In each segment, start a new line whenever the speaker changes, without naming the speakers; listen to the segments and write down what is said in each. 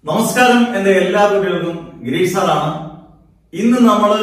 നമസ്കാരം എന്റെ എല്ലാ കുട്ടികൾക്കും ഗിരീഷ് സാറാണ് ഇന്ന് നമ്മള്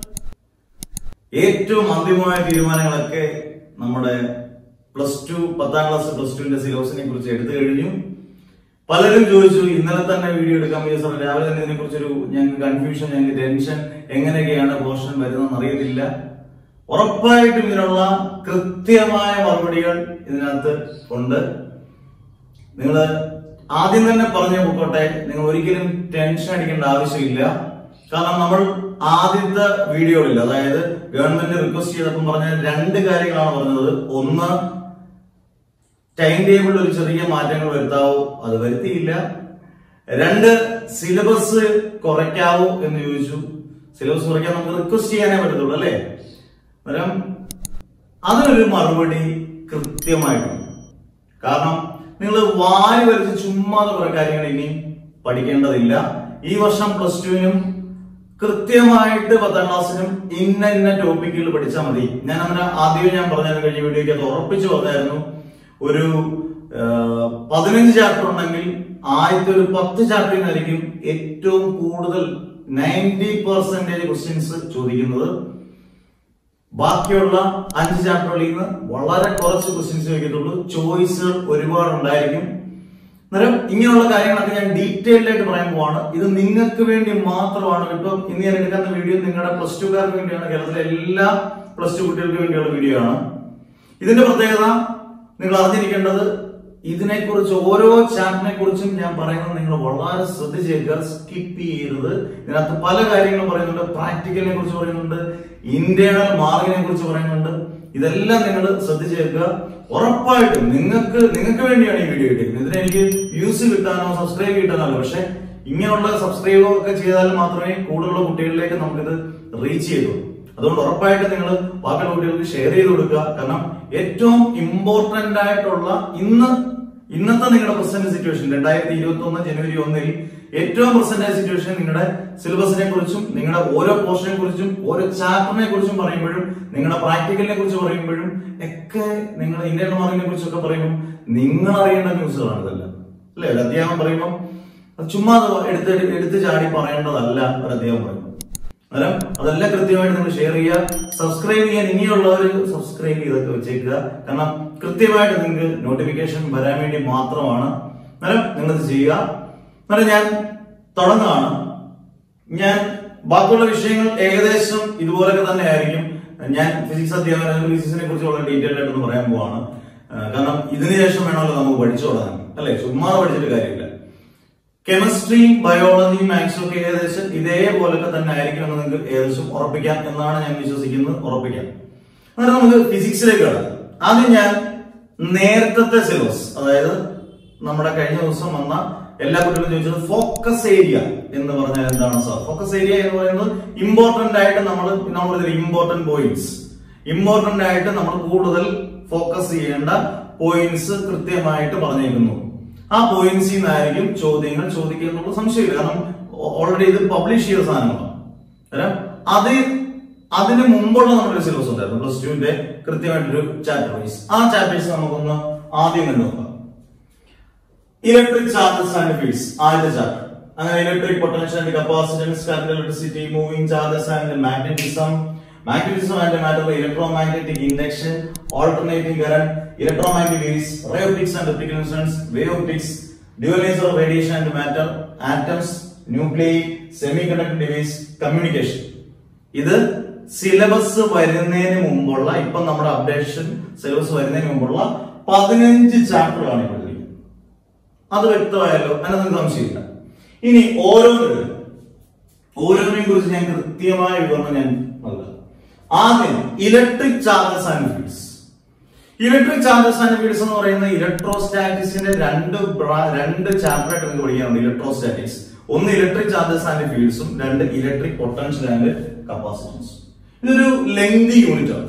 ഏറ്റവും അന്തിമമായ തീരുമാനങ്ങളൊക്കെ നമ്മുടെ പ്ലസ് ടു പത്താം ക്ലാസ് പ്ലസ് ടുവിന്റെ സിലബസിനെ കുറിച്ച് എടുത്തു കഴിഞ്ഞു പലരും ചോദിച്ചു ഇന്നലെ തന്നെ വീഡിയോ എടുക്കാൻ പറ്റിയ സാർ രാവിലെ തന്നെ ഇതിനെ കുറിച്ചൊരു ഞങ്ങൾക്ക് കൺഫ്യൂഷൻ ഞങ്ങൾക്ക് ടെൻഷൻ എങ്ങനെയൊക്കെയാണ് പോർഷൻ വരുന്നതെന്ന് അറിയത്തില്ല ഉറപ്പായിട്ടും ഇതിനുള്ള കൃത്യമായ മറുപടികൾ ഇതിനകത്ത് ഉണ്ട് നിങ്ങൾ ആദ്യം തന്നെ പറഞ്ഞു പോയിക്കോട്ടെ നിങ്ങൾ ഒരിക്കലും ടെൻഷൻ അടിക്കേണ്ട ആവശ്യമില്ല കാരണം നമ്മൾ ആദ്യത്തെ വീഡിയോയിൽ അതായത് ഗവൺമെന്റ് റിക്വസ്റ്റ് ചെയ്തപ്പോൾ പറഞ്ഞ രണ്ട് കാര്യങ്ങളാണ് പറഞ്ഞത് ഒന്ന് ടൈം ടേബിളിൽ ഒരു ചെറിയ മാറ്റങ്ങൾ വരുത്താവോ അത് വരുത്തിയില്ല രണ്ട് സിലബസ് കുറയ്ക്കാവോ എന്ന് ചോദിച്ചു സിലബസ് കുറയ്ക്കാൻ നമുക്ക് റിക്വസ്റ്റ് ചെയ്യാനേ പറ്റത്തുള്ളൂ അല്ലേ അന്നേരം അതിനൊരു മറുപടി കൃത്യമായിട്ടുണ്ട് കാരണം നിങ്ങൾ വാരി വരച്ച് ചുമ്മാതെ കുറെ കാര്യങ്ങൾ ഇനി പഠിക്കേണ്ടതില്ല ഈ വർഷം പ്ലസ് ടുവിനും കൃത്യമായിട്ട് പത്താം ക്ലാസ്സിനും ഇന്ന ഇന്ന ടോപ്പിക്കുകൾ പഠിച്ചാൽ മതി ഞാൻ അങ്ങനെ ആദ്യമേ ഞാൻ പറഞ്ഞാൽ കഴിഞ്ഞ വീഡിയോയ്ക്ക് അത് ഉറപ്പിച്ചു പറഞ്ഞായിരുന്നു ഒരു ആ, പതിനഞ്ച് ചാപ്റ്റർ ഉണ്ടെങ്കിൽ ആദ്യത്തെ ഒരു പത്ത് ചാപ്റ്ററിനായിരിക്കും ഏറ്റവും കൂടുതൽ നയൻറ്റി പെർസെന്റേജ് ക്വസ്റ്റ്യൻസ് ചോദിക്കുന്നത് ബാക്കിയുള്ള അഞ്ച് ചാപ്റ്ററുകളിൽ നിന്ന് വളരെ കുറച്ച് ക്വസ്റ്റ്യൻസ് ചോദിക്കത്തുള്ളൂ ചോയ്സുകൾ ഒരുപാട് ഉണ്ടായിരിക്കും അന്നേരം ഇങ്ങനെയുള്ള കാര്യങ്ങളൊക്കെ ഞാൻ ഡീറ്റെയിൽഡ് ആയിട്ട് പറയാൻ പോവാണ് ഇത് നിങ്ങൾക്ക് വേണ്ടി മാത്രമാണ് ഇപ്പം ഇന്ന് ഞാൻ എടുക്കുന്ന വീഡിയോ നിങ്ങളുടെ പ്ലസ് ടുക്കാർക്ക് വേണ്ടിയാണ് കേരളത്തിലെ എല്ലാ പ്ലസ് ടു കുട്ടികൾക്ക് വേണ്ടിയുള്ള വീഡിയോ ആണ് ഇതിന്റെ പ്രത്യേകത നിങ്ങൾ അറിഞ്ഞിരിക്കേണ്ടത് ഇതിനെക്കുറിച്ച് ഓരോ ചാപ്റ്ററിനെ കുറിച്ചും ഞാൻ പറയുന്നത് നിങ്ങൾ വളരെ ശ്രദ്ധിച്ചേക്കുക സ്കിപ്പ് ചെയ്യരുത് ഇതിനകത്ത് പല കാര്യങ്ങളും പറയുന്നുണ്ട് പ്രാക്ടിക്കലിനെ കുറിച്ച് പറയുന്നുണ്ട് ഇന്റേണൽ മാർക്കിനെ കുറിച്ച് പറയുന്നുണ്ട് ഇതെല്ലാം നിങ്ങൾ ശ്രദ്ധിച്ചേക്കുക ഉറപ്പായിട്ടും നിങ്ങൾക്ക് നിങ്ങൾക്ക് വേണ്ടിയാണ് ഈ വീഡിയോ ഇട്ടിരിക്കുന്നത് ഇതിന് എനിക്ക് വ്യൂസ് കിട്ടാനോ സബ്സ്ക്രൈബ് കിട്ടാനോ പക്ഷെ ഇങ്ങനെയുള്ള സബ്സ്ക്രൈബ് ഒക്കെ ചെയ്താൽ മാത്രമേ കൂടുതലുള്ള കുട്ടികളിലേക്ക് നമുക്കിത് റീച്ച് ചെയ്യൂ അതുകൊണ്ട് ഉറപ്പായിട്ട് നിങ്ങൾ ബാക്കിയുള്ള കുട്ടികൾക്ക് ഷെയർ ചെയ്ത് കൊടുക്കുക കാരണം ഏറ്റവും ഇമ്പോർട്ടന്റ് ആയിട്ടുള്ള ഇന്ന് ഇന്നത്തെ നിങ്ങളുടെ പ്രസന്റ് സിറ്റുവേഷൻ രണ്ടായിരത്തി ഇരുപത്തി ഒന്ന് ജനുവരി ഒന്നിൽ ഏറ്റവും പ്രസന്റ് ആയ സിറ്റുവേഷൻ നിങ്ങളുടെ സിലബസിനെ കുറിച്ചും നിങ്ങളുടെ ഓരോ പോർഷനെ കുറിച്ചും ഓരോ ചാപ്റ്ററിനെ കുറിച്ചും പറയുമ്പോഴും നിങ്ങളുടെ പ്രാക്ടിക്കലിനെ കുറിച്ച് പറയുമ്പോഴും ഒക്കെ നിങ്ങൾ ഇന്ത്യൻ മാർക്കിനെ കുറിച്ചൊക്കെ പറയുമ്പോൾ നിങ്ങൾ അറിയേണ്ട ന്യൂസുകളാണ് ഇതെല്ലാം അല്ലേ ഒരു അധ്യാപനം പറയുമ്പോൾ അത് ചുമ്മാ അത് എടുത്ത് എടുത്ത് ചാടി പറയേണ്ടതല്ല ഒരു അധ്യാപനം പറയുമ്പോൾ അന്നേരം അതെല്ലാം കൃത്യമായിട്ട് നിങ്ങൾ ഷെയർ ചെയ്യുക സബ്സ്ക്രൈബ് ചെയ്യാൻ ഇനിയുള്ളവർ സബ്സ്ക്രൈബ് ചെയ്തൊക്കെ വെച്ചേക്കുക കാരണം കൃത്യമായിട്ട് നിങ്ങൾക്ക് നോട്ടിഫിക്കേഷൻ വരാൻ വേണ്ടി മാത്രമാണ് അന്നേരം നിങ്ങളിത് ചെയ്യുക അന്നേരം ഞാൻ തുടങ്ങുകയാണ് ഞാൻ ബാക്കിയുള്ള വിഷയങ്ങൾ ഏകദേശം ഇതുപോലൊക്കെ തന്നെ ആയിരിക്കും ഞാൻ ഫിസിക്സ് അധ്യാപനം ഫിസിക്സിനെ കുറിച്ച് വളരെ ഡീറ്റെയിൽഡ് ആയിട്ടൊന്ന് പറയാൻ പോവാണ് ആ, കാരണം ഇതിന് ശേഷം വേണമല്ലോ നമുക്ക് പഠിച്ചു തുടങ്ങാൻ അല്ലെ ചുമ്മാ പഠിച്ചിട്ട് കാര്യമില്ല കെമിസ്ട്രിയും ബയോളജിയും മാത്സും ഒക്കെ ഏകദേശം ഇതേപോലൊക്കെ തന്നെ ആയിരിക്കും എന്ന് നിങ്ങൾക്ക് ഏകദേശം ഉറപ്പിക്കാം എന്നാണ് ഞാൻ വിശ്വസിക്കുന്നത് ഉറപ്പിക്കാം അന്നേരം നമുക്ക് ഫിസിക്സിലേക്ക് കടക്കാം ആദ്യം ഞാൻ നേരത്തെ സിലബസ് അതായത് നമ്മുടെ കഴിഞ്ഞ ദിവസം വന്ന എല്ലാ കുട്ടികളും ചോദിച്ചത് ഫോക്കസ് ഏരിയ എന്ന് പറഞ്ഞാൽ എന്താണ് സാർ ഫോക്കസ് ഏരിയ എന്ന് പറയുന്നത് ഇമ്പോർട്ടന്റ് ആയിട്ട് നമ്മൾ നമ്മൾ ഇമ്പോർട്ടന്റ് പോയിന്റ്സ് ഇമ്പോർട്ടന്റ് ആയിട്ട് നമ്മൾ കൂടുതൽ ഫോക്കസ് ചെയ്യേണ്ട പോയിന്റ്സ് കൃത്യമായിട്ട് പറഞ്ഞേക്കുന്നു ആ പോയിന്റ്സിൽ നിന്നായിരിക്കും ചോദ്യങ്ങൾ ചോദിക്കുക എന്നുള്ള സംശയമില്ല കാരണം ഓൾറെഡി ഇത് പബ്ലിഷ് ചെയ്ത സാധനങ്ങളാണ് അന്നേരം അത് അതിന് മുമ്പുള്ള നമ്മുടെ സിലബസ് ഉണ്ടായിരുന്നു പ്ലസ് ടുവിന്റെ കൃത്യമായിട്ടൊരു ചാപ്റ്റർ വൈസ് ആ ചാപ്റ്റേഴ്സ് നമുക്കൊന്ന് ആദ്യം കണ്ടു നോക്കാം ഇലക്ട്രിക് ചാർജസ് ആൻഡ് ഫീൽഡ്സ് ആദ്യത്തെ ചാപ്റ്റർ അങ്ങനെ electric potential and capacitance current electricity moving charges and magnetism magnetism and matter electromagnetic induction alternating current electromagnetic waves ray optics and optical incidence wave optics dual nature of radiation and matter atoms nuclear semiconductor device communication ഇത് syllabus വരുന്നതിന് മുമ്പുള്ള ഇപ്പൊ നമ്മുടെ updation syllabus വരുന്നതിന് മുമ്പുള്ള പതിനഞ്ച് ചാപ്റ്ററാണ് ഇവിടെ ഇരിക്കുന്നത്. അത് വ്യക്തമായല്ലോ അതിനൊന്നും സംശയമില്ല ഇനി ഓരോന്നിനും ഓരോന്നിനെയും കുറിച്ച് ഞാൻ കൃത്യമായ വിവരണം ഞാൻ നൽകാം ആദ്യം electric charges and fields electric charges and fields എന്ന് പറയുന്ന ഇലക്ട്രോസ്റ്റാറ്റിക്സിന്റെ രണ്ട് ബ്രാ- രണ്ട് ചാപ്റ്റർ ആയിട്ട് നിങ്ങൾക്ക് പഠിക്കാനുണ്ട് ഇലക്ട്രോസ്റ്റാറ്റിക്സ് ഒന്ന് ഇലക്ട്രിക് ചാർജസ് ആൻഡ് ഫീൽഡ്സും രണ്ട് ഇലക്ട്രിക് പൊട്ടൻഷ്യൽ ആൻഡ് കപ്പാസിറ്റൻസ് ഇതൊരു ലെങ്തി യൂണിറ്റ് ആണ്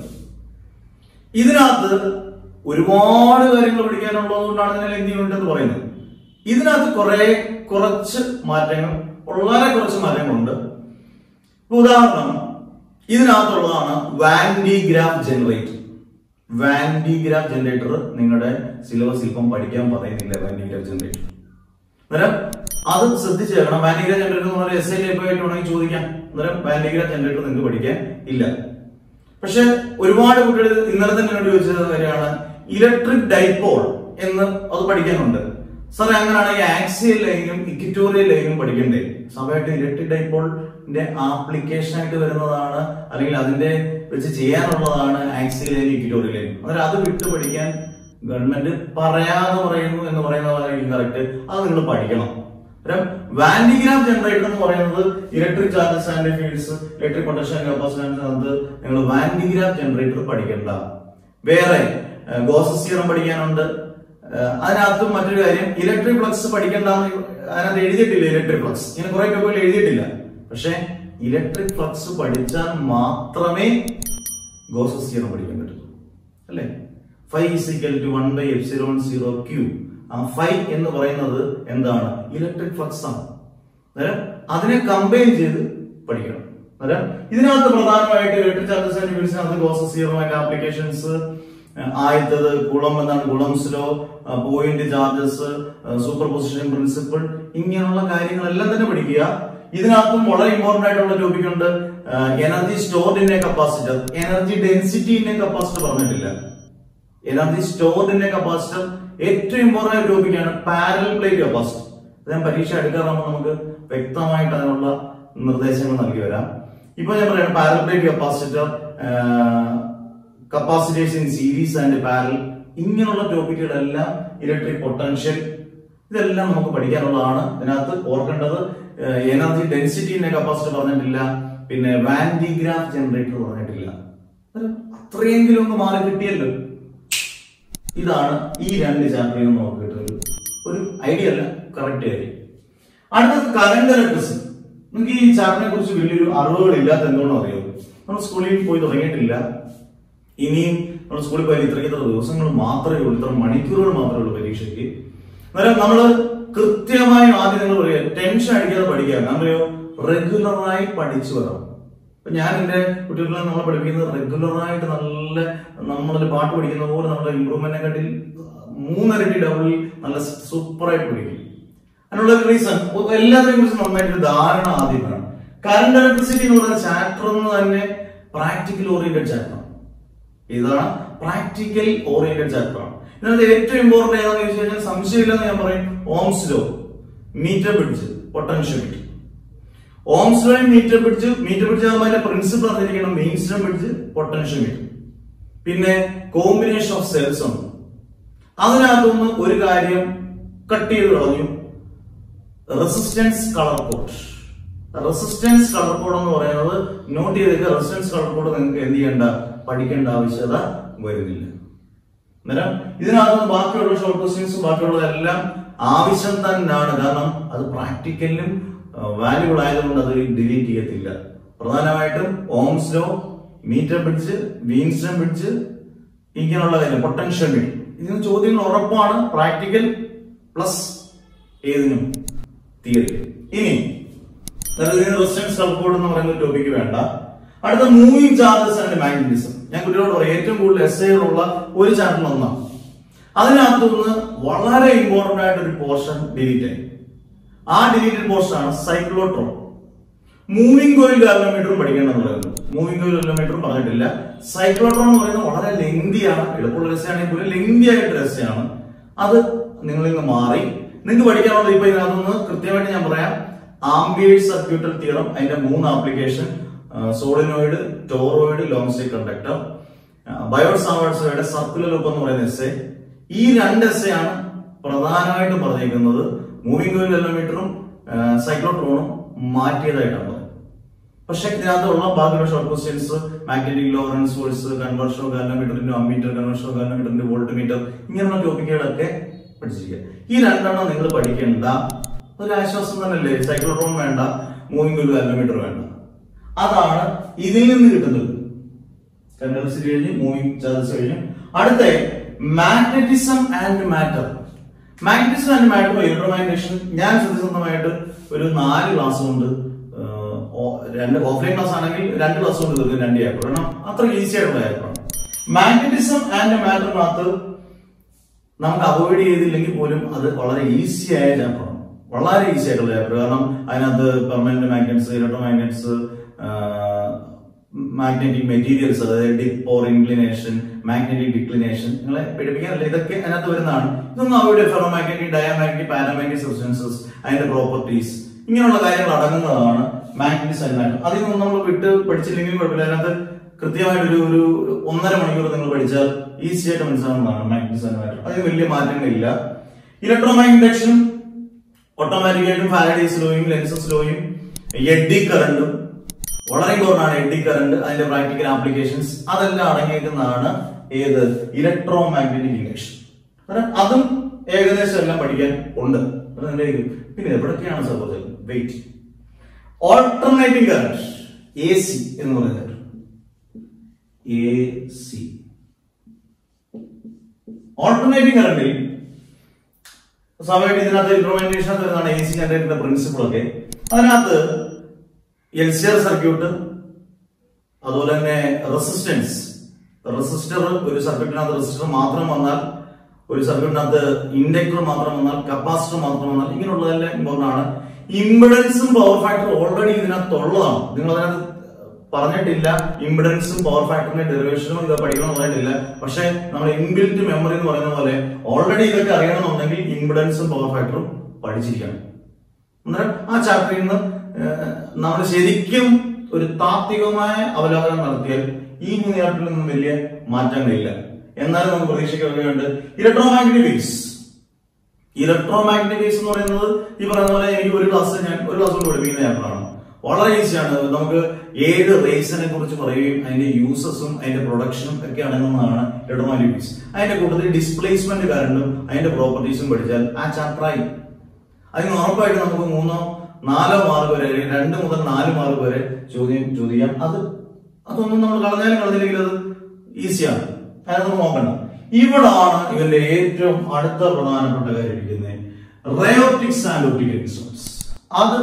ഇതിനകത്ത് ഒരുപാട് കാര്യങ്ങൾ പഠിക്കാനുള്ളത് കൊണ്ടാണ് ഇതിനെ ലെങ്തി യൂണിറ്റ് എന്ന് പറയുന്നത് ഇതിനകത്ത് കുറെ കുറച്ച് മാറ്റങ്ങൾ വളരെ കുറച്ച് മാറ്റങ്ങളുണ്ട് ഇപ്പൊ ഉദാഹരണം ഇതിനകത്തുള്ളതാണ് വാൻഡിഗ്രാഫ് ജനറേറ്റർ വാൻഡിഗ്രാഫ് ജനറേറ്റർ നിങ്ങളുടെ സിലബസ് ഇപ്പം പഠിക്കാൻ പറയുന്നില്ല വാൻഡിഗ്രാഫ് ജനറേറ്റർ അന്നേരം അത് ശ്രദ്ധിച്ചു കേൾക്കണം വാൻഡിഗ്രാം ജനറേറ്റർ എന്ന് പറഞ്ഞാൽ എസ് ഐ ടൈപ്പ് ആയിട്ട് വേണമെങ്കിൽ ചോദിക്കാം അന്നേരം വാൻഡിഗ്രാം ജനറേറ്റർ നിങ്ങൾക്ക് പഠിക്കാൻ ഇല്ല പക്ഷെ ഒരുപാട് കുട്ടികൾ ഇന്നലെ തന്നെ എന്നോട് ചോദിച്ചത് കാര്യമാണ് ഇലക്ട്രിക് ഡൈപോൾ എന്ന് അത് പഠിക്കാനുണ്ട് സാറേ അങ്ങനെയാണെങ്കിൽ ആക്സിയൽ ലൈനും ഇക്വിറ്റോറിയൽ ലൈനും പഠിക്കണ്ടേ സമയത്ത് ഇലക്ട്രിക് ഡൈപോളിന്റെ ആപ്ലിക്കേഷൻ ആയിട്ട് വരുന്നതാണ് അല്ലെങ്കിൽ അതിന്റെ വെച്ച് ചെയ്യാനുള്ളതാണ് ആക്സിയൽ ലൈൻ ഇക്വിറ്റോറിയൽ ലൈൻ അന്നേരം അത് വിട്ട് പഠിക്കാൻ ഗവൺമെന്റ് പറയാതെ പറയുന്നു എന്ന് പറയുന്ന പോലെ ഇൻകറക്റ്റ് അത് നിങ്ങൾ പഠിക്കണം വാൻഡിഗ്രാം ജനറേറ്റർ എന്ന് പറയുന്നത് electric charges and fields electric potential capacitance അത് നിങ്ങൾ വാൻഡിഗ്രാം ജനറേറ്റർ പഠിക്കണ്ട വേറെ ഗോസസിയറും പഠിക്കാനുണ്ട് ഏഹ് അതിനകത്തും മറ്റൊരു കാര്യം ഇലക്ട്രിക് ഫ്ലക്സ് പഠിക്കണ്ട അതിനകത്ത് എഴുതിയിട്ടില്ല ഇലക്ട്രിക് ഫ്ലക്സ് ഇങ്ങനെ കുറെ പേപ്പറിൽ എഴുതിയിട്ടില്ല പക്ഷെ ഇലക്ട്രിക് ഫ്ലക്സ് പഠിച്ചാൽ മാത്രമേ ഗോസസിയറും പഠിക്കാൻ പറ്റുള്ളൂ അല്ലേ phi is equal to one by F zero zero Q ആ ഫൈവ് എന്ന് പറയുന്നത് എന്താണ് ഇലക്ട്രിക് ഫ്ലക്സ് ആണ് അന്നേരം അതിനെ കമ്പൈൻ ചെയ്ത് പഠിക്കണം അന്നേരം ഇതിനകത്ത് പ്രധാനമായിട്ട് ഇലക്ട്രിക് ചാർജസ് ആൻഡ് ഫീൽഡ്സിനകത്ത് ഗോസസ് സീറോ അതിന്റെ ആപ്ലിക്കേഷൻസ് ആദ്യത്തത് കുളം എന്താണ് Coulomb's law point charges superposition principle ഇങ്ങനെയുള്ള കാര്യങ്ങളെല്ലാം തന്നെ പഠിക്കുക ഇതിനകത്തും വളരെ ഇമ്പോർട്ടന്റ് ആയിട്ടുള്ള ടോപ്പിക് ഉണ്ട് energy stored in a capacitor energy density in a capacitor പറഞ്ഞിട്ടില്ല energy stored in a capacitor ഏറ്റവും ഇമ്പോർട്ടന്റ് ആയ ടോപ്പിക്കാണ് പാരൽ പ്ലേറ്റ് കപ്പാസിറ്റർ ഇത് ഞാൻ പരീക്ഷ എടുക്കാറാകുമ്പോൾ നമുക്ക് വ്യക്തമായിട്ട് അതിനുള്ള നിർദ്ദേശങ്ങൾ നൽകി വരാം ഇപ്പൊ ഞാൻ പറയാം parallel plate capacitor capacitors in series and parallel ഇങ്ങനെയുള്ള ടോപ്പിക്കുകളെല്ലാം ഇലക്ട്രിക് പൊട്ടൻഷ്യൽ ഇതെല്ലാം നമുക്ക് പഠിക്കാനുള്ളതാണ് ഇതിനകത്ത് ഓർക്കേണ്ടത് എനർജി ഡെൻസിറ്റിന്റെ കപ്പാസിറ്റി പറഞ്ഞിട്ടില്ല പിന്നെ വാൻഡിഗ്രാഫ് ജനറേറ്റർ പറഞ്ഞിട്ടില്ല അത് അത്രയെങ്കിലും ഒന്ന് മാറി കിട്ടിയല്ലോ ഇതാണ് ഈ രണ്ട് ചാപ്റ്ററിൽ നിന്ന് നമുക്ക് കിട്ടുന്നത് ഒരു ഐഡിയ അല്ല കറക്റ്റ് കാര്യം അടുത്തത് കറണ്ട് ഇലക്ട്രിസിറ്റി നിങ്ങൾക്ക് ഈ ചാപ്റ്ററിനെ കുറിച്ച് വലിയൊരു അറിവുകൾ ഇല്ലാത്ത എന്തുകൊണ്ടോ അറിയോ നമ്മൾ സ്കൂളിൽ പോയി തുടങ്ങിയിട്ടില്ല ഇനിയും നമ്മൾ സ്കൂളിൽ പോയാൽ ഇത്രയ്ക്ക് ഇത്ര ദിവസങ്ങൾ മാത്രമേ ഉള്ളൂ ഇത്ര മണിക്കൂറുകൾ മാത്രമേ ഉള്ളൂ പരീക്ഷയ്ക്ക് അന്നേരം നമ്മൾ കൃത്യമായി ആദ്യം നിങ്ങൾ പറയുക ടെൻഷൻ അടിക്കാതെ പഠിക്കുക ഞാൻ പറയോ റെഗുലറായി പഠിച്ചു വരാം ഇപ്പൊ ഞാൻ എന്റെ കുട്ടികളെ നമ്മളെ പഠിപ്പിക്കുന്നത് റെഗുലറായിട്ട് നല്ല നമ്മളൊരു പാട്ട് പഠിക്കുന്ന പോലെ നമ്മുടെ ഇമ്പ്രൂവ്മെന്റിനെ കാട്ടിൽ മൂന്നരട്ടി ഡബിൾ നല്ല സൂപ്പറായിട്ട് പഠിക്കും അതിനുള്ള റീസൺ എല്ലാത്തിനെ കുറിച്ച് നന്നായിട്ട് ധാരണ ആദ്യം വേണം കറണ്ട് ഇലക്ട്രിസിറ്റി എന്ന് പറയുന്ന ചാപ്റ്റർ എന്ന് തന്നെ പ്രാക്ടിക്കൽ ഓറിയന്റഡ് ചാപ്റ്റർ ഇതാണ് പ്രാക്ടിക്കൽ ഓറിയന്റഡ് ചാപ്റ്റർ ആണ് ഇതിനകത്ത് ഏറ്റവും ഇമ്പോർട്ടന്റ് ഏതാണെന്ന് ചോദിച്ചു കഴിഞ്ഞാൽ സംശയമില്ലെന്ന് ഞാൻ പറയും Ohm's law meter bridge potential Ohm's law meter bridge meter bridge അതിന്റെ പ്രിൻസിപ്പിൾ അറിഞ്ഞിരിക്കണം മെയിൻസ്റ്റം പിടിച്ച് പൊട്ടൻഷ്യൽ മീറ്റർ പിന്നെ കോമ്പിനേഷൻ ഓഫ് സെൽസ് ഉണ്ട് അതിനകത്തുനിന്ന് ഒരു കാര്യം കട്ട് ചെയ്ത് കളഞ്ഞു resistance colour code resistance colour code എന്ന് പറയുന്നത് നോട്ട് ചെയ്തേക്ക് റെസിസ്റ്റൻസ് കളർ കോഡ് നിങ്ങൾക്ക് എന്ത് ചെയ്യേണ്ട പഠിക്കേണ്ട ആവശ്യകത വരുന്നില്ല അന്നേരം ഇതിനകത്ത് ബാക്കിയുള്ള ഷോർട്ട് ക്വസ്റ്റ്യൻസും ബാക്കിയുള്ളതെല്ലാം ആവശ്യം തന്നെയാണ് കാരണം അത് പ്രാക്ടിക്കലിനും വാല്യുബിൾ ആയതുകൊണ്ട് അത് ഡിലീറ്റ് ചെയ്യത്തില്ല പ്രധാനമായിട്ടും ഓംസ് ലോ മീറ്റർ പിടിച്ച് വീൻസ്റ്റം പിടിച്ച് ഇങ്ങനെയുള്ള കാര്യം പൊട്ടൻഷ്യൽ മീറ്റർ ഇതിന് ചോദ്യങ്ങൾ ഉറപ്പാണ് പ്രാക്ടിക്കൽ പ്ലസ് ഏതിനും തിയറി ഇനി റെസിസ്റ്റൻസ് കോഡ് എന്ന് പറയുന്ന ടോപ്പിക്ക് വേണ്ട അടുത്ത മൂവിംഗ് ചാർജസ് ആൻഡ് മാഗ്നറ്റിസം ഞാൻ കുട്ടികളോട് പറയും ഏറ്റവും കൂടുതൽ എസ് ഉള്ള ഒരു ചാപ്റ്റർ ഒന്നാണ് അതിനകത്തുനിന്ന് വളരെ ഇമ്പോർട്ടന്റ് ആയിട്ട് ഒരു പോർഷൻ ഡിലീറ്റ് ആയി ആ ഡിലീറ്റഡ് പോർഷൻ ആണ് സൈക്ലോട്രോൺ മൂവിംഗ് കോയിൽ ഗാലോമീറ്ററും പഠിക്കേണ്ടെന്ന് പറയുന്നു മൂവിംഗ് കോയിൽ ഗാലോമീറ്ററും പറഞ്ഞിട്ടില്ല സൈക്ലോട്രോൺ എന്ന് പറയുന്നത് വളരെ ലെങ്തിയാണ് എളുപ്പമുള്ള രസമാണെങ്കിൽ പോലും ലെങ്തി ആയിട്ട് രസമാണ് അത് നിങ്ങളിൽ നിന്ന് മാറി നിങ്ങൾക്ക് പഠിക്കാനുള്ളത് ഇപ്പൊ ഇതിനകത്തുനിന്ന് കൃത്യമായിട്ട് ഞാൻ പറയാം ആംബിയേഴ്സ് സർക്യൂട്ടൽ തിയറം അതിന്റെ മൂന്ന് application solenoid toroid long straight conductor Biot സാവേഴ്സയുടെ സർക്കുലർ ലൂപ്പ് എന്ന് പറയുന്ന എസ് ഈ രണ്ട് എസ് ആണ് പ്രധാനമായിട്ടും പറഞ്ഞിരിക്കുന്നത് മൂവിംഗ് കോയിൽ കിലോമീറ്ററും സൈക്ലോട്രോണും മാറ്റിയതായിട്ടാണ് പറയുന്നത് പക്ഷെ ഇതിനകത്തുള്ള ബാക്കിയുള്ള short questions magnetic Lorentz force conversion of ഗാലോമീറ്ററിന്റെ അമ്മീറ്റർ കൺവേർഷൻ ഓഫ് ഗാലോമീറ്ററിന്റെ വോൾട്ട് മീറ്റർ ഇങ്ങനെയുള്ള ടോപ്പിക്കുകളൊക്കെ പഠിച്ചിരിക്കുക ഈ രണ്ടെണ്ണം നിങ്ങൾ പഠിക്കേണ്ട ഒരു ആശ്വാസം തന്നെയല്ലേ സൈക്ലോട്രോൺ വേണ്ട മൂവിംഗ് കോയിൽ ഗാലോമീറ്റർ വേണ്ട അതാണ് ഇതിൽ നിന്ന് കിട്ടുന്നത് കണ്ടൻസിറ്റി കഴിഞ്ഞ് മൂവിംഗ് ചാർജസ് കഴിഞ്ഞ് അടുത്ത magnetism and matter magnetism and matter electromagnetism ഞാൻ സത്യസന്ധമായിട്ട് ഒരു നാല് ക്ലാസ് കൊണ്ട് ഏഹ്, ഓ- രണ്ട് ഓഫ്ലൈൻ ക്ലാസ് ആണെങ്കിൽ രണ്ട് ക്ലാസ് കൊണ്ട് തീർക്കും രണ്ട് ചാപ്റ്റർ കാരണം അത്ര ഈസി ആയിട്ടുള്ള ചാപ്റ്ററാണ് മാഗ്നറ്റിസം ആൻഡ് മാറ്ററിനകത്ത് നമുക്ക് അവോയ്ഡ് ചെയ്തില്ലെങ്കിൽ പോലും അത് വളരെ ഈസി ആയ ചാപ്റ്ററാണ് വളരെ ഈസി ആയിട്ടുള്ള ചാപ്റ്റർ കാരണം അതിനകത്ത് permanent magnets electromagnets magnetic materials അതായത് dip or inclination magnetic declination നിങ്ങളെ പഠിപ്പിക്കാനല്ല ഇതൊക്കെ അതിനകത്ത് വരുന്നതാണ് ഇതൊന്നും അവരുടെ ferromagnetic diamagnetic paramagnetic substances അതിന്റെ പ്രോപ്പർട്ടീസ് ഇങ്ങനെയുള്ള കാര്യങ്ങൾ അടങ്ങുന്നതാണ് മാഗ്നറ്റിക്സ് ആൻഡ് മാഗ്നറ്റ് അതിൽ നിന്ന് നമ്മൾ വിട്ട് പഠിച്ചില്ലെങ്കിലും കുഴപ്പമില്ല അതിനകത്ത് കൃത്യമായിട്ട് ഒരു ഒരു ഒന്നര മണിക്കൂർ നിങ്ങൾ പഠിച്ചാൽ ഈസി ആയിട്ട് മനസ്സിലാവുന്നതാണ് മാഗ്നറ്റിക്സ് ആൻഡ് മാഗ്നറ്റ് അതിന് വലിയ മാറ്റങ്ങളില്ല ഇലക്ട്രോ മാഗ്നറ്റേഷനും ഓട്ടോമാറ്റിക് ആയിട്ടും ഫാരഡേസ് ലോയും ലെൻസസ് ലോയും എഡി കറണ്ടും വളരെ ഇമ്പോർട്ടൻ്റ് ആണ് എഡി കറണ്ട് അതിന്റെ പ്രാക്ടിക്കൽ ആപ്ലിക്കേഷൻസ് അതെല്ലാം അടങ്ങിയിരിക്കുന്നതാണ് ഏത് ഇലക്ട്രോ മാഗ്നറ്റിക് ഇൻഡക്ഷൻ അതും ഏകദേശം എല്ലാം പഠിക്കാൻ ഉണ്ട് അത് നിന്റെ കയ്യിൽ. പിന്നെ എവിടൊക്കെയാണ് സംഭവിച്ചത് wait alternating current A C എന്ന് പറയുന്നത് എ സി ഓൾട്ടർനേറ്റിംഗ് കറണ്ടിൽ സ്വാഭാവികമായിട്ട് ഇതിനകത്ത് ഇംപ്ലിമെന്റേഷൻ വരുന്നതാണ് എ സി ജനറേറ്ററിന്റെ പ്രിൻസിപ്പിൾ ഒക്കെ അതിനകത്ത് എൽ സി ആർ സർക്യൂട്ട് അതുപോലെ തന്നെ റെസിസ്റ്റൻസ് റെസിസ്റ്റർ ഒരു സർക്യൂട്ടിനകത്ത് റെസിസ്റ്റർ മാത്രം വന്നാൽ ഒരു സർക്യൂട്ടിനകത്ത് ഇൻഡക്ടർ മാത്രം വന്നാൽ കപ്പാസിറ്റർ മാത്രം വന്നാൽ ഇങ്ങനെയുള്ളതെല്ലാം ഇമ്പോർട്ടൻ്റ് ആണ് ഇമ്പിഡൻസും പവർ ഫാക്ടർ ഓൾറെഡി ഇതിനകത്ത് ഉള്ളതാണ് നിങ്ങൾ അതിനകത്ത് പറഞ്ഞിട്ടില്ല ഇമ്പിഡൻസും പവർ ഫാക്ടറിന്റെ ഡെറിവേഷനും ഇത് പഠിക്കണമെന്ന് പറഞ്ഞിട്ടില്ല പക്ഷെ നമ്മൾ ഇൻബിൽറ്റ് മെമ്മറി എന്ന് പറയുന്ന പോലെ ഓൾറെഡി ഇതൊക്കെ അറിയണമെന്നുണ്ടെങ്കിൽ ഇമ്പിഡൻസും പവർ ഫാക്ടറും പഠിച്ചിരിക്കണം അന്നേരം ആ ചാപ്റ്ററിൽ നിന്ന് നമ്മൾ ശരിക്കും ഒരു താത്വികമായ അവലോകനം നടത്തിയാൽ ഈ മൂന്ന് ചാപ്റ്ററിൽ നിന്നും വലിയ മാറ്റങ്ങളില്ല എന്നാലും നമുക്ക് പ്രതീക്ഷിക്കുകയുണ്ട് electromagnetic waves electromagnetic waves എന്ന് പറയുന്നത് ഈ പറയുന്ന പോലെ എനിക്ക് ഒരു ക്ലാസ് ഞാൻ ഒരു ക്ലാസ് കൊണ്ട് പഠിപ്പിക്കുന്ന ചാപ്റ്ററാണ് വളരെ ഈസിയാണ് നമുക്ക് ഏഴ് റേസിനെ കുറിച്ച് പറയുകയും അതിന്റെ യൂസസും അതിന്റെ പ്രൊഡക്ഷനും ഒക്കെ അടങ്ങുന്നതാണ് ഇലക്ട്രോ മാഗ്നറ്റിക് വേവ്സ് അതിന്റെ കൂട്ടത്തിൽ ഡിസ്പ്ലേസ്മെന്റ് കറണ്ടും അതിന്റെ പ്രോപ്പർട്ടീസും പഠിച്ചാൽ ആ ചാപ്റ്ററായി അതിന് ഉറപ്പായിട്ട് നമുക്ക് മൂന്നോ നാലോ മാർക്ക് വരെ അല്ലെങ്കിൽ രണ്ട് മുതൽ നാല് മാർക്ക് വരെ ചോദ്യം ചോദിക്കാം അത് അതൊന്നും നമ്മൾ കളഞ്ഞാലും കളഞ്ഞില്ലെങ്കിൽ അത് ഈസിയാണ് അതിനൊന്നും നോക്കണ്ട ഇവിടാണ് ഇവന്റെ ഏറ്റവും അടുത്ത പ്രധാനപ്പെട്ട കാര്യം ഇരിക്കുന്നത് റയോപ്റ്റിക്സ് ആൻഡ് ഒപ്റ്റിക്കൽ ഇൻസ്ട്രുമെന്റ്സ് അത്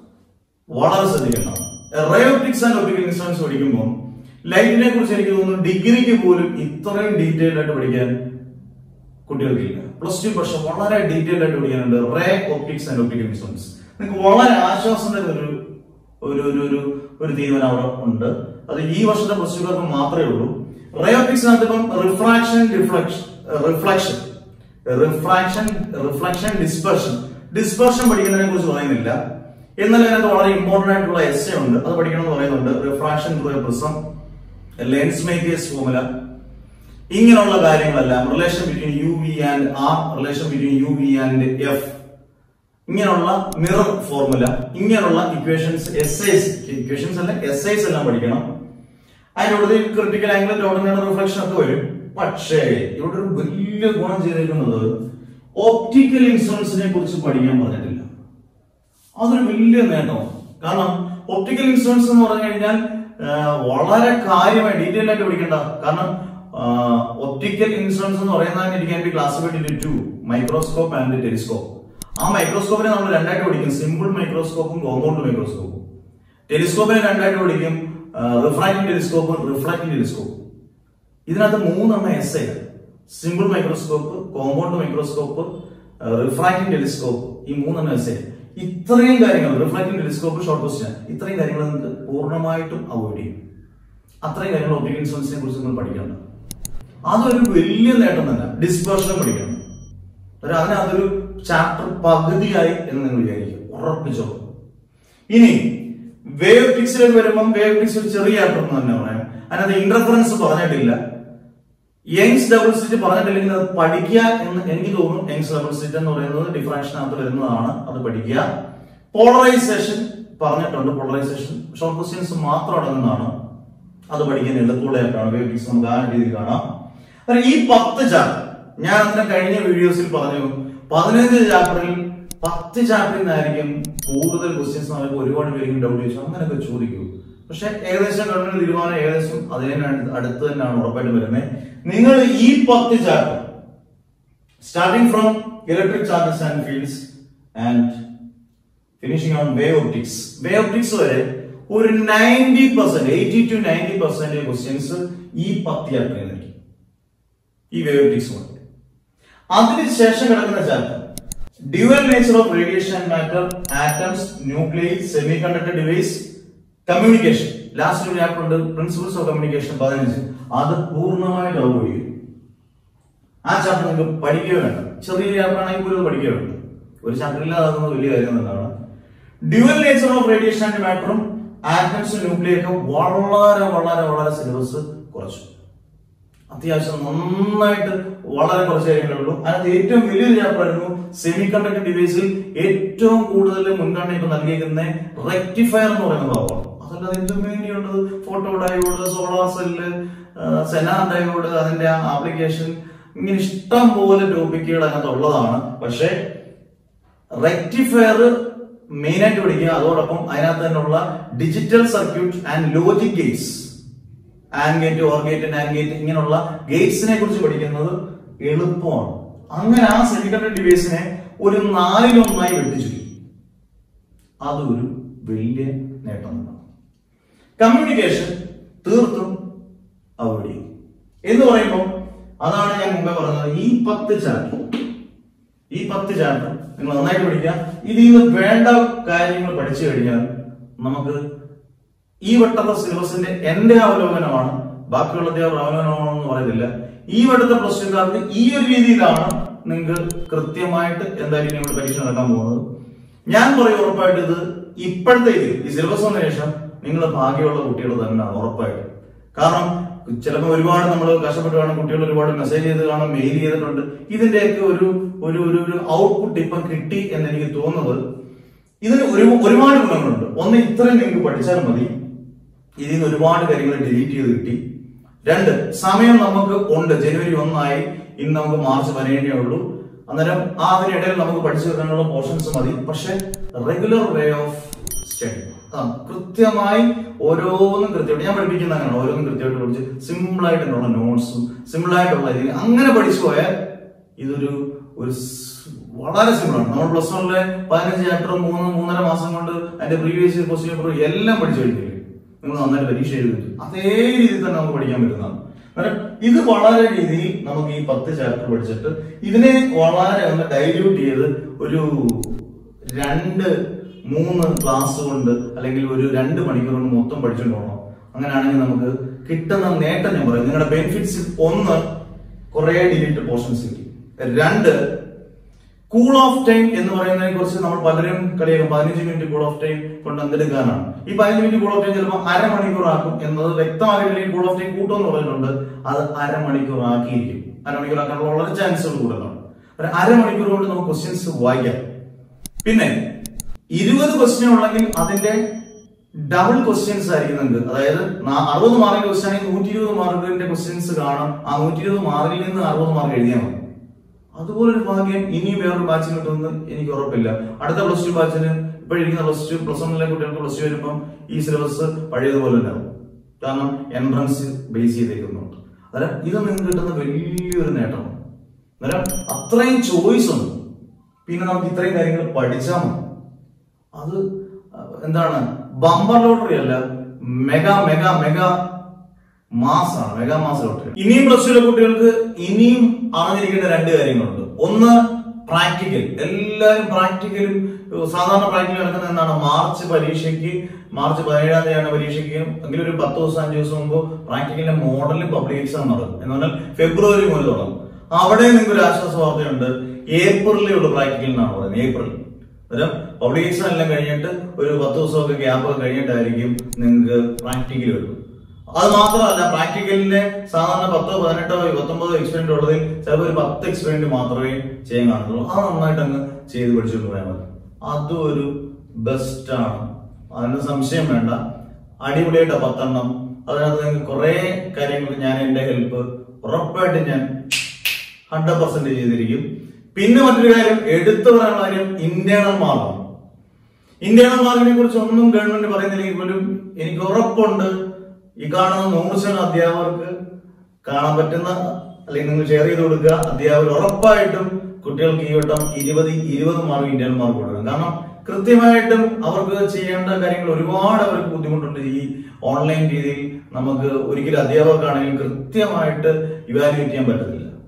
വളരെ ശ്രദ്ധിക്കണം റയോപ്റ്റിക്സ് ആൻഡ് ഒപ്റ്റിക്കൽ ഇൻസ്ട്രുമെന്റ്സ് പഠിക്കുമ്പോൾ ലൈറ്റിനെ കുറിച്ച് എനിക്ക് തോന്നുന്നു ഡിഗ്രിക്ക് പോലും ഇത്രയും ഡീറ്റെയിൽ ആയിട്ട് പഠിക്കാൻ കുട്ടികൾക്കില്ല പ്ലസ് ടു പക്ഷെ വളരെ ഡീറ്റെയിൽ ആയിട്ട് പഠിക്കാനുണ്ട് ray optics and optical instruments നിങ്ങൾക്ക് വളരെ ആശ്വാസം തരുന്ന ഒരു ഒരു ഒരു ഒരു ഒരു തീരുമാനം അവിടെ ഉണ്ട് അത് ഈ വർഷത്തെ പ്ലസ് ടുക്കാർക്ക് മാത്രമേ ഉള്ളൂ റേ ഒപ്റ്റിക്സിനകത്ത് ഇപ്പം refraction reflection reflection refraction reflection dispersion dispersion പഠിക്കുന്നതിനെ കുറിച്ച് പറയുന്നില്ല എന്നാൽ അതിനകത്ത് വളരെ ഇമ്പോർട്ടന്റ് ആയിട്ടുള്ള എസ് ഉണ്ട് അത് പഠിക്കണം എന്ന് പറയുന്നുണ്ട് refraction through a prism lens makers formula ഇങ്ങനെയുള്ള കാര്യങ്ങളെല്ലാം relation between U V and R relation between U V and F ഇങ്ങനെയുള്ള മിറർ ഫോർമുല ഇങ്ങനെയുള്ള ഇക്വേഷൻസ് എസ് ഐസ് ഇക്വേഷൻസ് അല്ല എസ് ഐസ് എല്ലാം പഠിക്കണം അതിന്റെ കൂടെ ക്രിട്ടിക്കൽ ആംഗിൾ ടോട്ടൽ റിഫ്ലക്ഷൻ ഒക്കെ വരും പക്ഷേ ഇവിടെ ഒരു വലിയ ഗുണം ചെയ്തിരിക്കുന്നത് ഓപ്റ്റിക്കൽ ഇൻസ്ട്രുമെന്റ്സിനെ കുറിച്ച് പഠിക്കാൻ പറഞ്ഞിട്ടില്ല അതൊരു വലിയ നേട്ടമാണ് കാരണം ഒപ്റ്റിക്കൽ ഇൻസ്ട്രുമെന്റ്സ് എന്ന് പറഞ്ഞു കഴിഞ്ഞാൽ ആ, വളരെ കാര്യമായി ഡീറ്റെയിൽ ആയിട്ട് പഠിക്കേണ്ട കാരണം ഒപ്റ്റിക്കൽ ഇൻസ്ട്രുമെന്റ്സ് എന്ന് പറയുന്നത് ഇരിക്കാൻ classified to microscope and telescope ആ മൈക്രോസ്കോപ്പിനെ നമ്മൾ രണ്ടായിട്ട് പഠിക്കും സിമ്പിൾ മൈക്രോസ്കോപ്പും കോമ്പൗണ്ട് മൈക്രോസ്കോപ്പും ടെലിസ്കോപ്പിനെ രണ്ടായിട്ട് പഠിക്കും റിഫ്രാക്റ്റിംഗ് ടെലിസ്കോപ്പും റിഫ്രാക്റ്റിംഗ് ടെലിസ്കോപ്പും ഇതിനകത്ത് മൂന്നെണ്ണം S I simple microscope compound microscope refracting telescope ഈ മൂന്നെണ്ണം എസ് ഐ ഇത്രയും കാര്യങ്ങൾ റിഫ്രാക്റ്റിംഗ് ടെലിസ്കോപ്പ് ഷോർട്ട് ക്വസ്റ്റ്യൻ ഇത്രയും കാര്യങ്ങൾ നിങ്ങൾക്ക് പൂർണ്ണമായിട്ടും അവോയ്ഡ് ചെയ്യും അത്രയും കാര്യങ്ങൾ ഒപ്റ്റിക്കൽ ഇൻസ്ട്രുമെന്റ്സിനെ കുറിച്ച് നിങ്ങൾ പഠിക്കണം അതൊരു വലിയ നേട്ടം തന്നെ ഡിസ്പേർഷനും പഠിക്കണം ഒരു അതിനകത്തൊരു ചാപ്റ്റർ പകുതിയായി എന്ന് നിങ്ങൾ വിചാരിക്കും ഉറപ്പിച്ചോ ഇനി വേവ് ഫിക്സിലേക്ക് വരുമ്പം വേവ് ഫിക്സ് ഒരു ചെറിയ ചാപ്റ്റർ എന്ന് തന്നെ പറയാം അതിനകത്ത് ഇന്റർഫറൻസ് പറഞ്ഞിട്ടില്ല യങ്സ് ഡബിൾ സിറ്റ് പറഞ്ഞിട്ടില്ലെങ്കിൽ അത് പഠിക്കുക എന്ന് എനിക്ക് തോന്നുന്നു യങ്സ് ഡബിൾ സിറ്റ് എന്ന് പറയുന്നത് ഡിഫറൻഷനകത്ത് വരുന്നതാണ് അത് പഠിക്കുക പോളറൈസേഷൻ പറഞ്ഞിട്ടുണ്ട് പോളറൈസേഷൻ ഷോർട്ട് ക്വസ്റ്റ്യൻസ് മാത്രം അടങ്ങുന്നതാണ് അത് പഠിക്കാൻ എളുപ്പമുള്ളതായിട്ടാണ് വേവ് ഫിക്സ് നമുക്ക് ആ രീതിയിൽ കാണാം അന്നേരം ഈ പത്ത് ചാപ്റ്റർ ഞാൻ അതിനെ കഴിഞ്ഞ വീഡിയോസിൽ പറഞ്ഞു പതിനഞ്ച് ചാപ്റ്ററിൽ പത്ത് ചാപ്റ്ററിൽ നിന്നായിരിക്കും കൂടുതൽ ക്വസ്റ്റ്യൻസ് നമുക്ക് ഒരുപാട് പേർക്ക് ഡൗട്ട് ചോദിച്ചു അങ്ങനെയൊക്കെ ചോദിക്കൂ പക്ഷെ ഏകദേശം ഗവൺമെന്റ് തീരുമാനം ഏകദേശം അതിനെ അടുത്ത് തന്നെയാണ് ഉറപ്പായിട്ട് വരുന്നത് നിങ്ങൾ ഈ പത്ത് chapter starting from electric charges and fields and finishing on wave optics wave optics വരെ ഒരു ninety percent eighty to ninety percent questions ഈ പത്ത് ചാപ്റ്ററിൽ ഈ വേവ് ഒപ്റ്റിക്സ് കൊണ്ട് അതിനുശേഷം കിടക്കുന്ന chapter dual nature of radiation and matter atoms nuclear semiconductor device communication last ഒരു ചാപ്റ്റർ ഉണ്ട് പ്രിൻസിപ്പിൾസ് ഓഫ് കമ്മ്യൂണിക്കേഷൻ പതിനഞ്ച് അത് പൂർണ്ണമായിട്ട് അവോയ്ഡ് ചെയ്യും ആ ചാപ്റ്റർ നിങ്ങൾക്ക് പഠിക്കുക വേണ്ട ചെറിയ ചാപ്റ്റർ ആണെങ്കിൽ പോലും അത് പഠിക്കുക വേണ്ട ഒരു ചാപ്റ്റർ ഇല്ലാതാകുന്നത് വലിയ കാര്യം തന്നെയാണ് dual nature of radiation and മാറ്ററും ആറ്റംസും ന്യൂക്ലിയർ ഒക്കെ വളരെ വളരെ വളരെ സിലബസ് കുറച്ചു അത്യാവശ്യം നന്നായിട്ട് വളരെ കുറച്ച് കാര്യങ്ങളേ ഉള്ളൂ അതിനകത്ത് ഏറ്റവും വലിയൊരു ചാപ്റ്റർ ആയിരുന്നു സെമി കണ്ടക്ടർ ഡിവൈസിൽ ഏറ്റവും കൂടുതൽ മുൻഗണന ഇപ്പൊ നൽകിയിരിക്കുന്ന റെക്ടിഫയർ എന്ന് പറയുന്ന ഭാഗമാണ് അതല്ലാതെ എന്തും വേണ്ടിയുള്ളത് photodiode solar cell zener diode അതിന്റെ ആപ്ലിക്കേഷൻ ഇങ്ങനെ ഇഷ്ടം പോലെ ടോപ്പിക്കുകൾ അതിനകത്ത് ഉള്ളതാണ് പക്ഷേ റെക്ടിഫയർ മെയിൻ ആയിട്ട് പഠിക്കുക അതോടൊപ്പം അതിനകത്ത് തന്നെയുള്ള digital circuit and logic gates and gate or gate and gate ഇങ്ങനെയുള്ള ഗേറ്റ്സിനെ കുറിച്ച് പഠിക്കുന്നത് എളുപ്പമാണ് അങ്ങനെ ആ സെമിക്കണ്ടർ ഡിവൈസിനെ ഒരു നാലിലൊന്നായി വെട്ടിച്ചു അതൊരു വലിയ നേട്ടം തന്നെയാണ് കമ്മ്യൂണിക്കേഷൻ തീർത്തും അവോയ്ഡ് ചെയ്യും എന്ന് പറയുമ്പോൾ അതാണ് ഞാൻ മുമ്പേ പറഞ്ഞത് ഈ പത്ത് ചാപ്റ്റർ ഈ പത്ത് ചാപ്റ്റർ നിങ്ങൾ നന്നായിട്ട് പഠിക്കുക ഇതിൽ നിന്ന് വേണ്ട കാര്യങ്ങൾ പഠിച്ചു കഴിഞ്ഞാൽ നമുക്ക് ഈ വട്ടത്തെ സിലബസിന്റെ എന്റെ അവലോകനമാണ് ബാക്കിയുള്ള അധ്യാപകർ അവലോകനമാണെന്ന് പറയുന്നില്ല ഈ വട്ടത്തെ പ്ലസ് ടുക്കാർക്ക് ഈ ഒരു രീതിയിലാണ് നിങ്ങൾക്ക് കൃത്യമായിട്ട് എന്തായാലും ഇവിടെ പരീക്ഷ നടക്കാൻ പോകുന്നത് ഞാൻ പറയും ഉറപ്പായിട്ട് ഇത് ഇപ്പോഴത്തെ ഇതിൽ ഈ സിലബസ് വന്ന ശേഷം നിങ്ങൾ ഭാഗ്യമുള്ള കുട്ടികൾ തന്നെയാണ് ഉറപ്പായിട്ട് കാരണം ചിലപ്പോൾ ഒരുപാട് നമ്മൾ കഷ്ടപ്പെട്ട് കാണും കുട്ടികൾ ഒരുപാട് മെസ്സേജ് ചെയ്ത് കാണും മെയിൽ ചെയ്തിട്ടുണ്ട് ഇതിന്റെയൊക്കെ ഒരു ഒരു ഒരു ഒരു ഔട്ട്പുട്ട് ഇപ്പം കിട്ടി എന്ന് എനിക്ക് തോന്നുന്നത് ഇതിന് ഒരു ഒരുപാട് ഗുണങ്ങളുണ്ട് ഒന്ന് ഇത്രയും നിങ്ങൾക്ക് പഠിച്ചാൽ മതി ഇതിൽ നിന്ന് ഒരുപാട് കാര്യങ്ങൾ ഡിലീറ്റ് ചെയ്ത് കിട്ടി രണ്ട് സമയം നമുക്ക് ഉണ്ട് ജനുവരി ഒന്നായി ഇന്ന് നമുക്ക് മാർച്ച് പതിനേഴേ ഉള്ളൂ അന്നേരം ആ അതിനിടയിൽ നമുക്ക് പഠിച്ചു വെക്കാനുള്ള പോർഷൻസ് മതി പക്ഷെ റെഗുലർ വേ ഓഫ് സ്റ്റഡി കൃത്യമായി ഓരോന്നും കൃത്യമായിട്ട് ഞാൻ പഠിപ്പിക്കുന്ന അങ്ങനെയാണ് ഓരോന്നും കൃത്യമായിട്ട് പഠിച്ച് സിമ്പിൾ ആയിട്ടുള്ള നോട്ട്സും സിമ്പിൾ ആയിട്ടുള്ള രീതി അങ്ങനെ പഠിച്ചു പോയാൽ ഇതൊരു ഒരു സ് വളരെ സിമ്പിൾ ആണ് നമ്മൾ പ്ലസ് വണ്ണിലെ പതിനഞ്ച് ചാപ്റ്റർ മൂന്ന് മൂന്നര മാസം കൊണ്ട് അതിന്റെ പ്രീവിയസ് ഇയർ ക്വസ്റ്റ്യൻ പേപ്പർ എല്ലാം പഠിച്ചു കഴിഞ്ഞില്ലേ നിങ്ങൾ നന്നായിട്ട് പരീക്ഷ എഴുതി അതേ രീതിയിൽ തന്നെ നമുക്ക് പഠിക്കാൻ പറ്റുന്നതാണ് അന്നേരം ഇത് വളരെ രീതിയിൽ നമുക്ക് ഈ പത്ത് ചാപ്റ്റർ പഠിച്ചിട്ട് ഇതിനെ വളരെ ഒന്ന് ഡൈല്യൂട്ട് ചെയ്ത് ഒരു രണ്ട് മൂന്ന് ക്ലാസ് കൊണ്ട് അല്ലെങ്കിൽ ഒരു രണ്ട് മണിക്കൂർ കൊണ്ട് മൊത്തം പഠിച്ചുകൊണ്ട് പോകണം അങ്ങനെയാണെങ്കിൽ നമുക്ക് കിട്ടുന്ന നേട്ടം ഞാൻ പറയും നിങ്ങളുടെ ബെനിഫിറ്റ്സ് ഒന്ന് കുറെ ഡിലീറ്റ് പോർഷൻസ് കിട്ടി രണ്ട് കൂൾ ഓഫ് ടൈം എന്ന് പറയുന്നതിനെ കുറിച്ച് നമ്മൾ പലരും കളിയാക്കും പതിനഞ്ച് മിനിറ്റ് കൂൾ ഓഫ് ടൈം കൊണ്ട് എന്തെടുക്കാനാണ് ഈ പതിനഞ്ച് മിനിറ്റ് കൂൾ ഓഫ് ടൈം ചിലപ്പോൾ അരമണിക്കൂർ ആക്കും എന്നത് വ്യക്തമാക്കിയില്ലെങ്കിൽ കൂൾ ഓഫ് ടൈം കൂട്ടുമെന്ന് പറഞ്ഞിട്ടുണ്ട് അത് അരമണിക്കൂർ ആക്കിയിരിക്കും അരമണിക്കൂർ ആക്കാനുള്ള വളരെ ചാൻസുകൾ കൂടുതലാണ് ഒരു അരമണിക്കൂർ കൊണ്ട് നമുക്ക് ക്വസ്റ്റ്യൻസ് വായിക്കാം പിന്നെ ഇരുപത് ക്വസ്റ്റ്യൻ ഉള്ളെങ്കിൽ അതിന്റെ ഡബിൾ ക്വസ്റ്റ്യൻസ് ആയിരിക്കും നിങ്ങൾക്ക് അതായത് നാ- അറുപത് മാർക്കിന്റെ ക്വസ്റ്റ്യൻ ആണെങ്കിൽ നൂറ്റി ഇരുപത് മാർക്കിന്റെ ക്വസ്റ്റ്യൻസ് കാണാം ആ നൂറ്റി ഇരുപത് മാർക്കിൽ നിന്ന് അറുപത് മാർക്ക് എഴുതിയാൽ മതി അതുപോലൊരു ഭാഗ്യം ഇനി വേറൊരു ബാച്ചിന് കിട്ടുമെന്ന് എനിക്ക് ഉറപ്പില്ല അടുത്ത പ്ലസ് ടു ബാച്ചിന് ഇപ്പോഴിരിക്കുന്ന പ്ലസ് ടു പ്ലസ് വണ്ണിലെ കുട്ടികൾക്ക് പ്ലസ് ടു വരുമ്പം ഈ സിലബസ് പഴയതുപോലെ തന്നെ ആവും കാരണം എൻട്രൻസ് ബേസ് ചെയ്തേക്കുന്നുണ്ട് അന്നേരം ഇത് നിങ്ങൾക്ക് കിട്ടുന്ന വലിയൊരു നേട്ടമാണ് അന്നേരം അത്രയും ചോയ്സ് ഉണ്ട് പിന്നെ നമുക്ക് ഇത്രയും കാര്യങ്ങൾ പഠിച്ചാൽ മതി അത് എന്താണ് ബമ്പർ ലോട്ടറി അല്ല മെഗാ മെഗാ മെഗാ മാസാണ് മെഗാ മാസ ലോട്ടറി ഇനിയും പ്ലസ് ടുവിലെ കുട്ടികൾക്ക് ഇനിയും അറിഞ്ഞിരിക്കേണ്ട രണ്ട് കാര്യങ്ങളുണ്ട് ഒന്ന് പ്രാക്ടിക്കൽ എല്ലാവരും പ്രാക്ടിക്കലും ഏഹ് സാധാരണ പ്രാക്ടിക്കൽ നടക്കുന്ന എന്താണ് മാർച്ച് പരീക്ഷയ്ക്ക് മാർച്ച് പതിനേഴാം തീയതിയാണ് പരീക്ഷയ്ക്ക് എങ്കിലും ഒരു പത്ത് ദിവസം അഞ്ച് ദിവസം മുമ്പ് പ്രാക്ടിക്കലിന്റെ മോഡലും പബ്ലിക് എക്സാം നടക്കും എന്ന് പറഞ്ഞാൽ ഫെബ്രുവരി മുതൽ തുടങ്ങും അവിടെ നിങ്ങൾക്ക് ഒരു ആശ്വാസ വാർത്തയുണ്ട് ഏപ്രിലേ ഉള്ളൂ പ്രാക്ടിക്കൽ എന്നാണ് പറയുന്നത് ഏപ്രിൽ അന്നേരം പബ്ലിക് എക്സാം എല്ലാം കഴിഞ്ഞിട്ട് ഒരു പത്ത് ദിവസമൊക്കെ ഗ്യാപ്പ് ഒക്കെ കഴിഞ്ഞിട്ടായിരിക്കും നിങ്ങൾക്ക് പ്രാക്ടിക്കൽ വരുന്നത് അത് മാത്രമല്ല പ്രാക്ടിക്കലിന്റെ സാധാരണ പത്തോ പതിനെട്ടോ പത്തൊമ്പതോ എക്സ്പെരിമെന്റ് ഉള്ളതിൽ ചിലപ്പോൾ ഒരു പത്ത് എക്സ്പെരിമെന്റ് മാത്രമേ ചെയ്യാൻ കാണത്തുള്ളൂ അത് നന്നായിട്ട് അങ്ങ് ചെയ്ത് പഠിച്ചുകൊണ്ട് പോയാൽ മതി അതും ഒരു ബെസ്റ്റ് ആണ് അതിന് സംശയം വേണ്ട അടിപൊളിയായിട്ട് പത്തെണ്ണം അതിനകത്ത് നിങ്ങൾക്ക് കുറെ കാര്യങ്ങൾ ഞാൻ എന്റെ ഹെൽപ്പ് ഉറപ്പായിട്ടും ഞാൻ ഹൺഡ്രഡ് പെർസെന്റ് ചെയ്തിരിക്കും പിന്നെ മറ്റൊരു കാര്യം എടുത്തു പറയാനുള്ള കാര്യം ഇന്റേണൽ മാർക്കാണ് ഇന്റേണൽ മാർക്കിനെ കുറിച്ച് ഒന്നും ഗവൺമെന്റ് പറയുന്നില്ലെങ്കിൽ പോലും എനിക്ക് ഉറപ്പുണ്ട് ഈ കാണുന്ന നൂറ് ശതമാനം അധ്യാപകർക്ക് കാണാൻ പറ്റുന്ന അല്ലെങ്കിൽ നിങ്ങൾ ഷെയർ ചെയ്ത് കൊടുക്കുക അധ്യാപകർ ഉറപ്പായിട്ടും കുട്ടികൾക്ക് ഈ വട്ടം ഇരുപത് ഇരുപത് മാർക്ക് ഇന്റേണൽ മാർക്ക് കൊടുക്കണം കാരണം കൃത്യമായിട്ടും അവർക്ക് ചെയ്യേണ്ട കാര്യങ്ങൾ ഒരുപാട് അവർക്ക് ബുദ്ധിമുട്ടുണ്ട് ഈ ഓൺലൈൻ രീതിയിൽ നമുക്ക് ഒരിക്കലും അധ്യാപകർക്കാണെങ്കിലും കൃത്യമായിട്ട് ഇവാലുവേറ്റ് ചെയ്യാൻ പറ്റത്തില്ല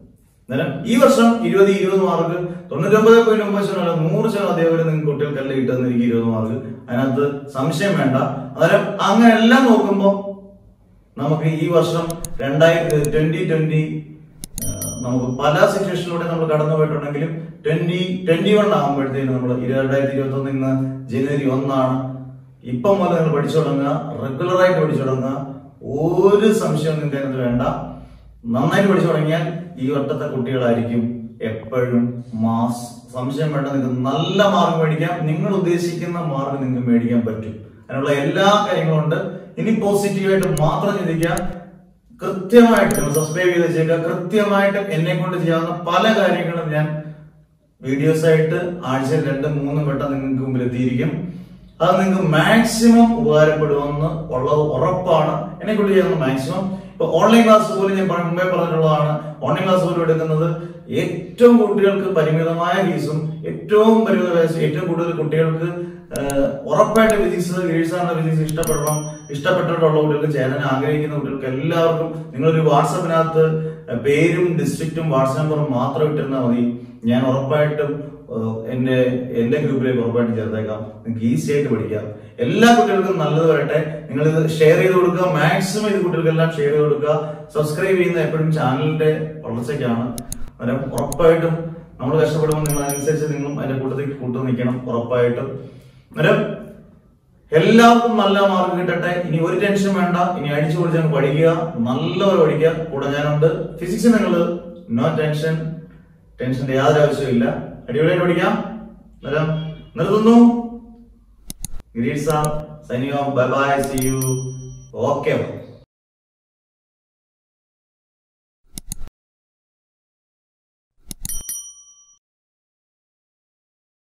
അന്നേരം ഈ വർഷം ഇരുപത് ഇരുപത് മാർക്ക് തൊണ്ണൂറ്റൊമ്പത് പോയിന്റ് ഒമ്പത് ശതമാനം നൂറ് ശതമാനം അധ്യാപകർ നിങ്ങൾക്ക് കുട്ടികൾക്കല്ല കിട്ടുന്ന എനിക്ക് ഇരുപത് മാർക്ക് അതിനകത്ത് സംശയം വേണ്ട അന്നേരം അങ്ങനെ എല്ലാം നോക്കുമ്പോൾ നമുക്ക് ഈ വർഷം രണ്ടായിരത്തി ട്വന്റി ട്വന്റി നമുക്ക് പല സിറ്റുവേഷനിലൂടെ നമ്മൾ കടന്നു പോയിട്ടുണ്ടെങ്കിലും ട്വന്റി ട്വന്റി വൺ ആകുമ്പോഴത്തേക്കും നമ്മൾ രണ്ടായിരത്തി ഇരുപത്തി ഒന്ന് ഇന്ന് ജനുവരി ഒന്നാണ് ഇപ്പം മുതൽ നിങ്ങൾ പഠിച്ചു തുടങ്ങുക റെഗുലർ ആയിട്ട് പഠിച്ചു തുടങ്ങുക ഒരു സംശയവും നിങ്ങൾക്ക് അതിനകത്ത് വേണ്ട നന്നായിട്ട് പഠിച്ചു തുടങ്ങിയാൽ ഈ വട്ടത്തെ കുട്ടികളായിരിക്കും എപ്പോഴും മാസ് സംശയം വേണ്ട നിങ്ങൾക്ക് നല്ല മാർക്ക് മേടിക്കാം നിങ്ങൾ ഉദ്ദേശിക്കുന്ന മാർക്ക് നിങ്ങൾക്ക് മേടിക്കാൻ പറ്റും അതിനുള്ള എല്ലാ കാര്യങ്ങളും ഉണ്ട് ഇനി പോസിറ്റീവായിട്ട് മാത്രം ചിന്തിക്കുക കൃത്യമായിട്ട് നിങ്ങൾ സബ്സ്ക്രൈബ് ചെയ്ത് വെച്ചേക്കുക കൃത്യമായിട്ട് എന്നെ കൊണ്ട് ചെയ്യാവുന്ന പല കാര്യങ്ങളും ഞാൻ വീഡിയോസ് ആയിട്ട് ആഴ്ചയിൽ രണ്ടും മൂന്നും വട്ടം നിങ്ങൾക്ക് മുമ്പിൽ എത്തിയിരിക്കും അത് നിങ്ങൾക്ക് മാക്സിമം ഉപകാരപ്പെടുമെന്ന് ഉള്ളത് ഉറപ്പാണ് എന്നെ കൊണ്ട് ചെയ്യാവുന്ന മാക്സിമം ഇപ്പൊ ഓൺലൈൻ ക്ലാസ് പോലും ഞാൻ പ- മുമ്പേ പറഞ്ഞിട്ടുള്ളതാണ് ഓൺലൈൻ ക്ലാസ് പോലും എടുക്കുന്നത് ഏറ്റവും കുട്ടികൾക്ക് പരിമിതമായ ഫീസും ഏറ്റവും പരിമിത ഫീസും ഏറ്റവും കൂടുതൽ കുട്ടികൾക്ക് ആഹ്, ഉറപ്പായിട്ട് ഫിസിക്സ് എഴുതാനുള്ള ഫിസിക്സ് ഇഷ്ടപ്പെടണം ഇഷ്ടപ്പെട്ടിട്ടുള്ള കുട്ടികൾക്ക് ചേരാൻ ആഗ്രഹിക്കുന്ന കുട്ടികൾക്ക് എല്ലാവർക്കും നിങ്ങളൊരു വാട്സപ്പിനകത്ത് പേരും ഡിസ്ട്രിക്റ്റും വാട്സാപ്പ് നമ്പറും മാത്രം ഇട്ടിരുന്നാൽ മതി ഞാൻ ഉറപ്പായിട്ടും ആഹ്, എന്റെ എന്റെ ഗ്രൂപ്പിലേക്ക് ഉറപ്പായിട്ടും ചേർത്തേക്കാം നിങ്ങൾക്ക് ഈസി ആയിട്ട് പഠിക്കാം എല്ലാ കുട്ടികൾക്കും നല്ലത് വരട്ടെ നിങ്ങൾ ഇത് ഷെയർ ചെയ്ത് കൊടുക്കുക മാക്സിമം ഇത് കുട്ടികൾക്കെല്ലാം ഷെയർ ചെയ്ത് കൊടുക്കുക സബ്സ്ക്രൈബ് ചെയ്യുന്ന എപ്പോഴും ചാനലിന്റെ വളർച്ചയ്ക്കാണ് അന്നേരം ഉറപ്പായിട്ടും നമ്മൾ കഷ്ടപ്പെടുമ്പോൾ നിങ്ങൾ അനുസരിച്ച് നിങ്ങളും അതിന്റെ കൂട്ടത്തിൽ കൂട്ടു നിൽക്കണം ഉറപ്പായിട്ടും അന്നേരം എല്ലാവർക്കും നല്ല മാർക്ക് കിട്ടട്ടെ ഇനി ഒരു ടെൻഷൻ വേണ്ട ഇനി അടിച്ചു പൊളിച്ച് പഠിക്കുക നല്ലപോലെ പഠിക്കുക കൂടെ ഞാനുണ്ട് ഫിസിക്സ് നിങ്ങൾ നോ ടെൻഷൻ ടെൻഷന്റെ യാതൊരു ആവശ്യമില്ല അടിപൊളിയായിട്ട് പഠിക്കാം അന്നേരം നിർത്തുന്നു Girish sir signing off bye bye see you okay